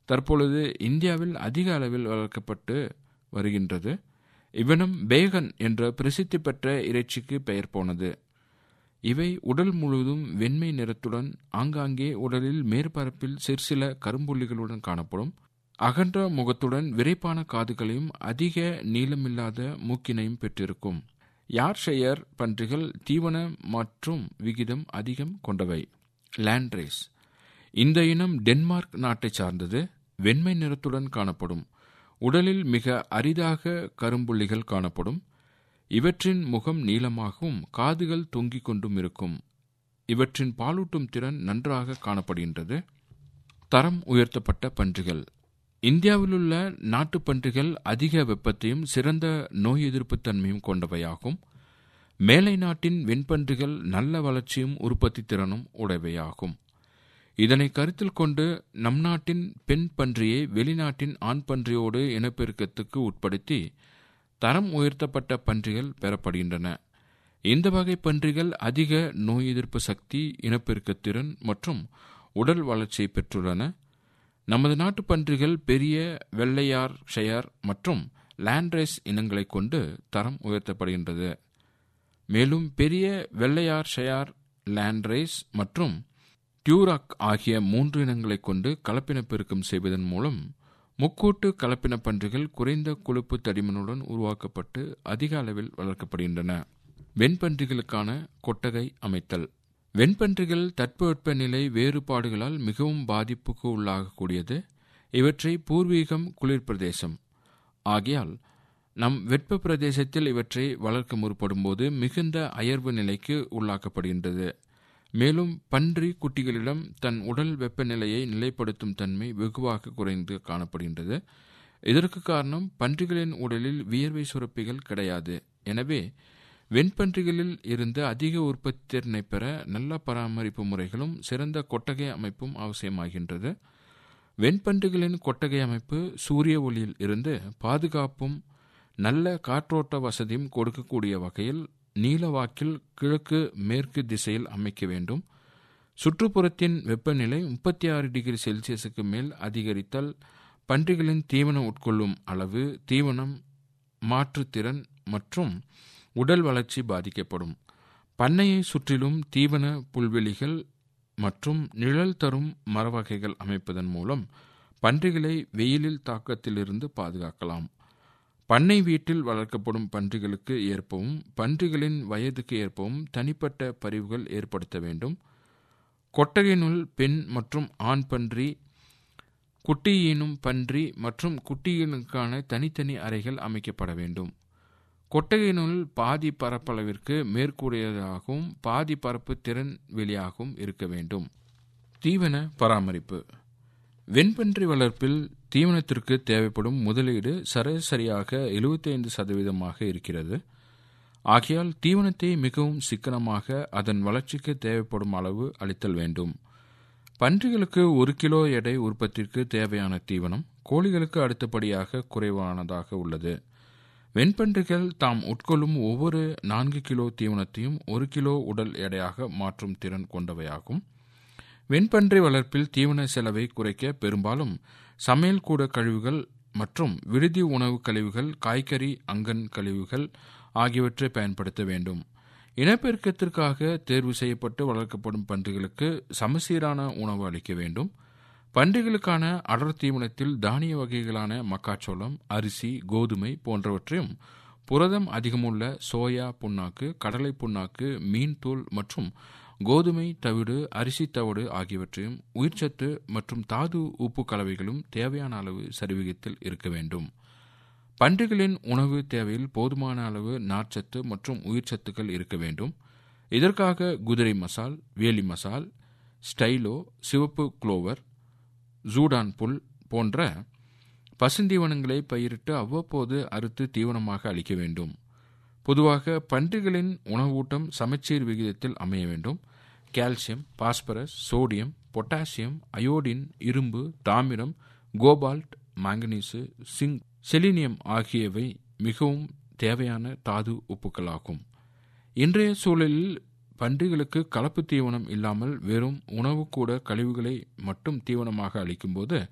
தற்பொழுது இந்தியாவில் அதிக அளவில் வளர்க்கப்பட்டு வருகின்றது இவ்வினம் பேகன் என்ற பிரசித்தி பெற்ற இறைச்சிக்கு பெயர் போனது இவை உடல் முழுவதும் வெண்மை நிறத்துடன் ஆங்காங்கே உடலில் மேற்பரப்பில் சிற்சில கரும்புள்ளிகளுடன் காணப்படும் அகன்ற முகத்துடன் விரைப்பான காதுகளையும் அதிக நீளமில்லாத மூக்கினையும் பெற்றிருக்கும் யார்ஷெயர் பன்றிகள் தீவன மற்றும் விகிதம் அதிகம் கொண்டவை லேண்ட்ரேஸ் இந்த இனம் டென்மார்க் நாட்டை சார்ந்தது வெண்மை நிறத்துடன் காணப்படும் உடலில் மிக அரிதாக கரும்புள்ளிகள் காணப்படும் இவற்றின் முகம் நீளமாகவும் காதுகள் தொங்கிக் கொண்டும் இருக்கும் இவற்றின் பாலூட்டும் திறன் நன்றாக காணப்படுகின்றது தரம் உயர்த்தப்பட்ட பன்றிகள் இந்தியாவிலுள்ள நாட்டு பன்றிகள் அதிக வெப்பத்தையும் சிறந்த நோய் எதிர்ப்பு தன்மையும் கொண்டவையாகும் மேலை நாட்டின் வெண்பன்றிகள் நல்ல வளர்ச்சியும் உற்பத்தி திறனும் உடையவையாகும் இதனை கருத்தில் கொண்டு நம் நாட்டின் பெண் பன்றியை வெளிநாட்டின் ஆண் பன்றியோடு இனப்பெருக்கத்துக்கு உட்படுத்தி தரம் உயர்த்தப்பட்ட பன்றிகள் பெறப்படுகின்றன இந்த வகை பன்றிகள் அதிக நோய் எதிர்ப்பு சக்தி இனப்பெருக்கத்திறன் மற்றும் உடல் வளர்ச்சியை பெற்றுள்ளன நமது நாட்டு பன்றிகள் பெரிய வெள்ளையார் ஷெயர் மற்றும் லேண்ட்ரேஸ் இனங்களை கொண்டு தரம் உயர்த்தப்படுகின்றது மேலும் பெரிய வெள்ளையார் ஷெயார் லேண்ட்ரேஸ் மற்றும் டியூராக் ஆகிய மூன்று இனங்களை கொண்டு கலப்பினப்பெருக்கம் செய்வதன் மூலம் முக்கூட்டு கலப்பின பன்றிகள் குறைந்த கொழுப்பு தடிமனுடன் உருவாக்கப்பட்டு அதிக அளவில் வளர்க்கப்படுகின்றன வெண்பன்றிகளுக்கான கொட்டகை அமைத்தல் வெண்பன்றிகள் தட்பவெப்பநிலை வேறுபாடுகளால் மிகவும் பாதிப்புக்கு உள்ளாகக்கூடியது இவற்றை பூர்வீகம் குளிர் பிரதேசம் ஆகையால் நம் வெப்ப பிரதேசத்தில் இவற்றை வளர்க்க முற்படும்போது மிகுந்த அயர்வு நிலைக்கு உள்ளாக்கப்படுகின்றது மேலும் பன்றி குட்டிகளிடம் தன் உடல் வெப்பநிலையை நிலைப்படுத்தும் தன்மை வெகுவாக குறைந்து காணப்படுகின்றது இதற்கு காரணம் பன்றிகளின் உடலில் வியர்வை சுரப்பிகள் கிடையாது எனவே வெண்பன்றிகளில் இருந்து அதிக உற்பத்தி திறனை பெற நல்ல பராமரிப்பு முறைகளும் சிறந்த கொட்டகை அமைப்பும் அவசியமாகின்றது வெண்பன்றிகளின் கொட்டகை அமைப்பு சூரிய ஒளியில் இருந்து பாதுகாப்பும் நல்ல காற்றோட்ட வசதியும் கொடுக்கக்கூடிய வகையில் நீலவாக்கில் கிழக்கு மேற்கு திசையில் அமைக்க வேண்டும் சுற்றுப்புறத்தின் வெப்பநிலை முப்பத்தி ஆறு டிகிரி செல்சியஸுக்கு மேல் அதிகரித்தால் பன்றிகளின் தீவனம் உட்கொள்ளும் அளவு தீவனம் மாற்றுத்திறன் மற்றும் உடல் வளர்ச்சி பாதிக்கப்படும் பண்ணையை சுற்றிலும் தீவன புல்வெளிகள் மற்றும் நிழல் தரும் மரவகைகள் அமைப்பதன் மூலம் பன்றிகளை வெயிலில் தாக்கத்திலிருந்து பாதுகாக்கலாம் பண்ணை வீட்டில் வளர்க்கப்படும் பன்றிகளுக்கு ஏற்பவும் பன்றிகளின் வயதுக்கு ஏற்பவும் தனிப்பட்ட பரிவுகள் ஏற்படுத்த வேண்டும் கொட்டகையினுள் பெண் மற்றும் ஆண் பன்றி குட்டியினும் பன்றி மற்றும் குட்டியினுக்கான தனித்தனி அறைகள் அமைக்கப்பட வேண்டும் கொட்டகையினுள் பாதி பரப்பளவிற்கு மேற்கூடியதாகவும் பாதி பரப்பு திறன் வெளியாகவும் இருக்க வேண்டும் தீவன பராமரிப்பு வெண்பன்றி வளர்ப்பில் தீவனத்திற்கு தேவைப்படும் முதலீடு சராசரியாக எழுபத்தைந்து சதவீதமாக இருக்கிறது ஆகையால் தீவனத்தை மிகவும் சிக்கனமாக அதன் வளர்ச்சிக்கு தேவைப்படும் அளவு அளித்தல் வேண்டும் பன்றிகளுக்கு ஒரு கிலோ எடை உற்பத்திற்கு தேவையான தீவனம் கோழிகளுக்கு அடுத்தபடியாக குறைவானதாக உள்ளது வெண்பன்றிகள் தாம் உட்கொள்ளும் ஒவ்வொரு நான்கு கிலோ தீவனத்தையும் ஒரு கிலோ உடல் எடையாக மாற்றும் திறன் கொண்டவையாகும் வெண்பன்றி வளர்ப்பில் தீவன செலவை குறைக்க பெரும்பாலும் சமையல் கூட கழிவுகள் மற்றும் விடுதி உணவு கழிவுகள் காய்கறி அங்கன் கழிவுகள் ஆகியவற்றை பயன்படுத்த வேண்டும் இனப்பெருக்கத்திற்காக தேர்வு செய்யப்பட்டு வளர்க்கப்படும் பன்றிகளுக்கு சமசீரான உணவு அளிக்க வேண்டும் பன்றிகளுக்கான அடர் தீவனத்தில் தானிய வகைகளான மக்காச்சோளம் அரிசி கோதுமை போன்றவற்றையும் புரதம் அதிகமுள்ள சோயா புண்ணாக்கு கடலை புண்ணாக்கு மீன் தூள் மற்றும் கோதுமை தவிடு அரிசி தவிடு ஆகியவற்றையும் உயிர்ச்சத்து மற்றும் தாது உப்பு கலவைகளும் தேவையான அளவு சரிவிகித்தில் இருக்க வேண்டும் பன்றிகளின் உணவு தேவையில் போதுமான அளவு நார்ச்சத்து மற்றும் உயிர்ச்சத்துக்கள் இருக்க வேண்டும் இதற்காக குதிரை மசால் வேலி மசால் ஸ்டைலோ சிவப்பு குளோவர் ஜூடான் புல் போன்ற பசுந்தீவனங்களை பயிரிட்டு அவ்வப்போது அறுத்து தீவனமாக அளிக்க வேண்டும் பொதுவாக பன்றிகளின் உணவூட்டம் சமச்சீர் விகிதத்தில் அமைய வேண்டும் calcium phosphorus sodium potassium iodine இரும்பு தாமிரம் கோபால்ட் மாங்கனீசு சிங்க் செலினியம் ஆகியவை மிகவும் தேவையான தாது உப்புக்களாகும் இன்றைய சூழலில் பன்றிகளுக்கு கலப்பு தீவனம் இல்லாமல் வெறும் உணவு கூட கழிவுகளை மட்டும் தீவனமாக அளிக்கும்போது